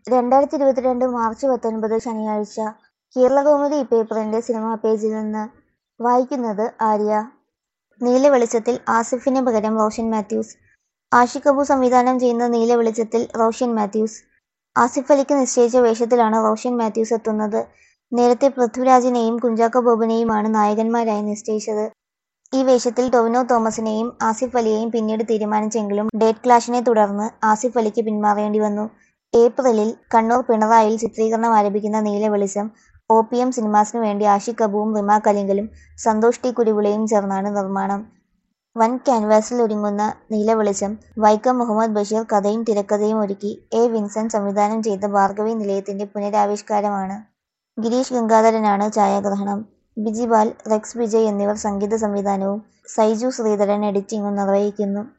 രണ്ടായിരത്തി ഇരുപത്തിരണ്ട് മാർച്ച് പത്തൊൻപത് ശനിയാഴ്ച കേരളകൗമുദി പേപ്പറിന്റെ സിനിമാ പേജിൽ നിന്ന് വായിക്കുന്നത് ആര്യ നീല വെളിച്ചത്തിൽ ആസിഫിന് പകരം റോഷൻ മാത്യൂസ് ആഷിഖ് അബു സംവിധാനം ചെയ്യുന്ന നീല വെളിച്ചത്തിൽ റോഷൻ മാത്യൂസ് ആസിഫ് അലിക്ക് നിശ്ചയിച്ച വേഷത്തിലാണ് റോഷൻ മാത്യൂസ് എത്തുന്നത് നേരത്തെ പൃഥ്വിരാജിനെയും കുഞ്ചാക്കോ ബോബനെയുമാണ് നായകന്മാരായി നിശ്ചയിച്ചത് ഈ വേഷത്തിൽ ടൊവിനോ തോമസിനെയും ആസിഫ് അലിയെയും പിന്നീട് തീരുമാനിച്ചെങ്കിലും ഡേറ്റ് ക്ലാഷിനെ തുടർന്ന് ആസിഫ് അലിക്ക് പിന്മാറേണ്ടി വന്നു ഏപ്രിലിൽ കണ്ണൂർ പിണറായിൽ ചിത്രീകരണം ആരംഭിക്കുന്ന നീല വെളിച്ചം ഒ പി എം സിനിമാസിനു വേണ്ടി ആഷിഖ് അബുവും റിമ കലിങ്കലും സന്തോഷ് ടി കുരുവിളയും ചേർന്നാണ് നിർമ്മാണം വൻ ക്യാൻവാസിൽ ഒരുങ്ങുന്ന നീല വെളിച്ചം വൈക്കം മുഹമ്മദ് ബഷീർ കഥയും തിരക്കഥയും ഒരുക്കി എ വിൻസെന്റ് സംവിധാനം ചെയ്ത ഭാർഗവി നിലയത്തിന്റെ പുനരാവിഷ്കാരമാണ് ഗിരീഷ് ഗംഗാധരനാണ് ഛായാഗ്രഹണം ബിജിപാൽ റെക്സ് വിജയ് എന്നിവർ സംഗീത സംവിധാനവും സൈജു ശ്രീധരൻ എഡിറ്റിംഗും നിർവഹിക്കുന്നു